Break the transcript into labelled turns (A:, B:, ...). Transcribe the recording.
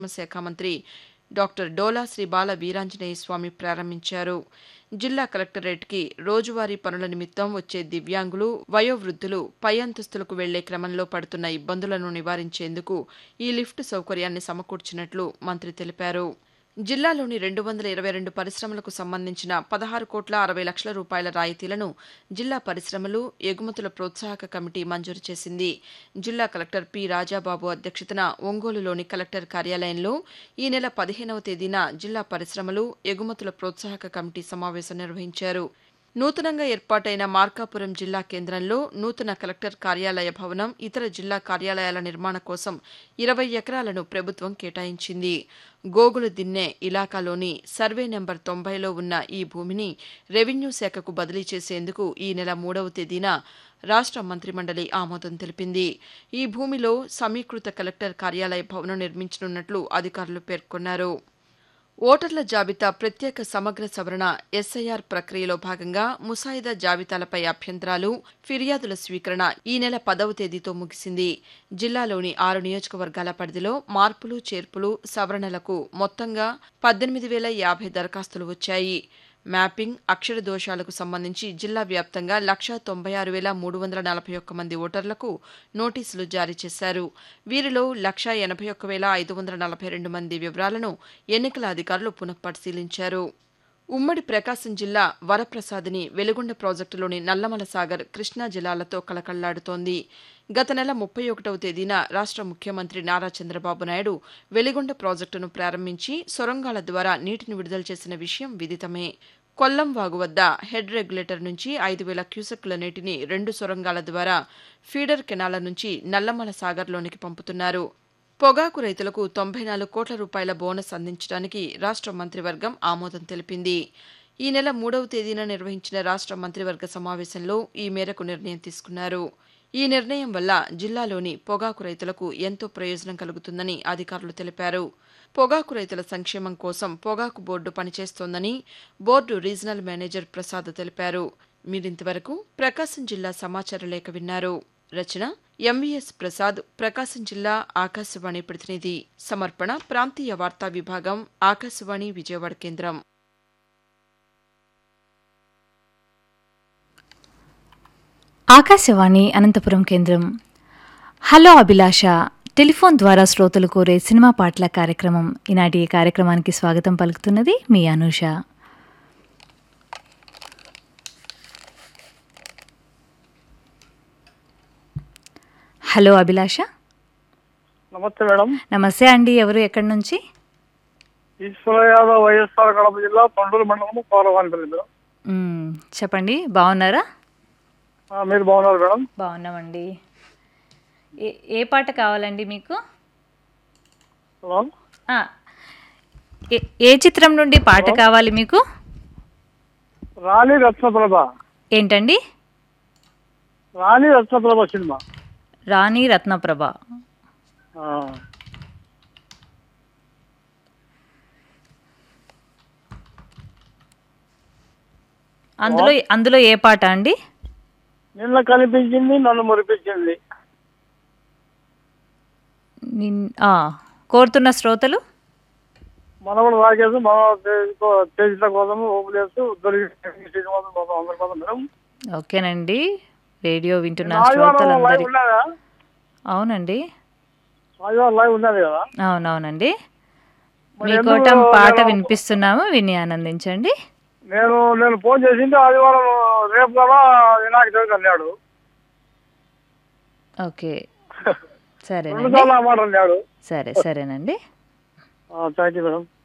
A: శాఖ మంత్రి డాక్టర్ డోలా శ్రీ బాల వీరాంజనేయ స్వామి ప్రారంభించారు జిల్లా కలెక్టరేట్కి రోజువారీ పనుల నిమిత్తం వచ్చే దివ్యాంగులు వయోవృద్ధులు పై అంతస్తులకు వెళ్లే క్రమంలో పడుతున్న ఇబ్బందులను నివారించేందుకు ఈ లిఫ్ట్ సౌకర్యాన్ని సమకూర్చినట్లు మంత్రి తెలిపారు జిల్లాలోని రెండు వందల ఇరవై రెండు పరిశ్రమలకు సంబంధించిన పదహారు కోట్ల అరవై లక్షల రూపాయల రాయితీలను జిల్లా పరిశ్రమలు ఎగుమతుల ప్రోత్సాహక కమిటీ మంజూరు చేసింది జిల్లా కలెక్టర్ పి రాజాబాబు అధ్యక్షతన ఒంగోలులోని కలెక్టర్ కార్యాలయంలో ఈ నెల పదిహేనవ తేదీన జిల్లా పరిశ్రమలు ఎగుమతుల ప్రోత్సాహక కమిటీ సమావేశం నిర్వహించారు నూతనంగా ఏర్పాటైన మార్కాపురం జిల్లా కేంద్రంలో నూతన కలెక్టర్ కార్యాలయ భవనం ఇతర జిల్లా కార్యాలయాల నిర్మాణ కోసం ఇరవై ఎకరాలను ప్రభుత్వం కేటాయించింది గోగుల దిన్నె ఇలాకాలోని సర్వే నెంబర్ తొంభైలో ఉన్న ఈ భూమిని రెవెన్యూ శాఖకు బదిలీ చేసేందుకు ఈ నెల మూడవ తేదీన రాష్ట మంత్రిమండలి ఆమోదం తెలిపింది ఈ భూమిలో సమీకృత కలెక్టర్ కార్యాలయ భవనం నిర్మించనున్నట్లు అధికారులు పేర్కొన్నారు ఓటర్ల జాబితా ప్రత్యేక సమగ్ర సవరణ ఎస్ఐఆర్ ప్రక్రియలో భాగంగా ముసాయిదా జాబితాలపై అభ్యంతరాలు ఫిర్యాదుల స్వీకరణ ఈ నెల పదవ తేదీతో ముగిసింది జిల్లాలోని ఆరు నియోజకవర్గాల పరిధిలో మార్పులు చేర్పులు సవరణలకు మొత్తంగా పద్దెనిమిది వేల యాభై దరఖాస్తులు వచ్చాయి మ్యాపింగ్ అక్షర దోషాలకు సంబంధించి జిల్లా వ్యాప్తంగా లక్షా తొంభై ఆరు వేల మూడు వందల నలభై ఒక్క మంది ఓటర్లకు నోటీసులు జారీ చేశారు వీరిలో లక్షా ఎనభై ఒక్క వేల ఐదు వందల నలభై రెండు మంది వివరాలను ఎన్నికల అధికారులు పునఃపరిశీలించారు ఉమ్మడి ప్రకాశం జిల్లా వరప్రసాద్ని వెలుగొండ ప్రాజెక్టులోని నల్లమల సాగర్ కృష్ణా జిల్లాలతో కలకళ్లాడుతోంది గత నెల ముప్పై ఒకటవ తేదీన రాష్ట ముఖ్యమంత్రి నారా చంద్రబాబు నాయుడు వెలిగొండ ప్రాజెక్టును ప్రారంభించి సొరంగాల ద్వారా నీటిని విడుదల చేసిన విషయం విదితమే కొల్లం వాగు వద్ద హెడ్ రెగ్యులేటర్ నుంచి ఐదు వేల క్యూసెక్కుల నీటిని రెండు సొరంగాల ద్వారా ఫీడర్ కెనాల నుంచి నల్లమల సాగర్లోనికి పంపుతున్నారు పొగాకు రైతులకు తొంభై నాలుగు కోట్ల రూపాయల బోనస్ అందించడానికి రాష్ట మంత్రివర్గం ఆమోదం తెలిపింది ఈ నెల మూడవ తేదీన నిర్వహించిన రాష్ట మంత్రివర్గ సమావేశంలో ఈ మేరకు నిర్ణయం తీసుకున్నారు ఈ నిర్ణయం వల్ల జిల్లాలోని పొగాకు రైతులకు ఎంతో ప్రయోజనం కలుగుతుందని అధికారులు తెలిపారు పొగాకు రైతుల సంక్షేమం కోసం పొగాకు బోర్డు పనిచేస్తోందని బోర్డు రీజనల్ మేనేజర్ ప్రసాద్ తెలిపారు మీరింతవరకు ప్రకాశం జిల్లా సమాచార లేఖ విన్నారు రచన ఎంవీఎస్ ప్రసాద్ ప్రకాశం జిల్లా ఆకాశవాణి ప్రతినిధి సమర్పణ ప్రాంతీయ వార్తా విభాగం ఆకాశవాణి విజయవాడ కేంద్రం
B: ఆకాశవాణి అనంతపురం కేంద్రం హలో అభిలాష టెలిఫోన్ ద్వారా శ్రోతలు కోరే సినిమా పాటల కార్యక్రమం ఈనాటి ఈ కార్యక్రమానికి స్వాగతం పలుకుతున్నది మీ అనూష హలో అభిలాష
C: నమస్తే మేడం
B: నమస్తే అండి ఎవరు ఎక్కడి నుంచి
C: ఈశ్వర యాదవ్ వైఎస్ఆర్ కడప జిల్లా పండూరు మండలం పౌరవానిపల్లి మేడం
B: మ్మ్, చెప్పండి బాగున్నారా
C: ఆ, మీరు బాగున్నారు మేడం
B: బాగున్నామండి ఏ ఏ పాట కావాలండి మీకు
C: హలో
B: ఆ, ఏ- ఏ చిత్రం నుండి పాట కావాలి మీకు
C: రాణి రత్నప్రభ
B: ఏంటండి
C: రాణి రత్నప్రభ సినిమా
B: రాణి రత్నప్రభ
C: ఆ,
B: అందులో అందులో ఏ పాట అండి
C: నిన్న కనిపించింది నన్ను మురిపించింది
B: నిన్- ఆ, కోరుతున్న శ్రోతలు
C: మనవడు రాకేసి మన తేజిల కోసం ఓపులేసు దొరికి శ్రీనివాసం కోసం అందరి కోసం మేడం
B: ఓకేనండి రేడియో వింటున్న
C: ఆదివారం లైవ్
B: శ్రోతలందరి
C: ఉన్నదా
B: అవునండి
C: ఆదివారం లైవ్ ఉన్నది కదా
B: అవునవునండి
C: మరి
B: మీకోటం
C: ఎందుకు
B: పాట
C: నేను-
B: వినిపిస్తున్నాము విని ఆనందించండి
C: నేను నేను ఫోన్ చేసింది ఆదివారం రేపు కదా వినాయక చవితి అన్నాడు
B: ఓకే
C: రెండు
B: సరేనండి
C: సార్లు ఆ మాట అన్నాడు
B: సరే సరేనండి
C: థ్యాంక్ యూ మేడం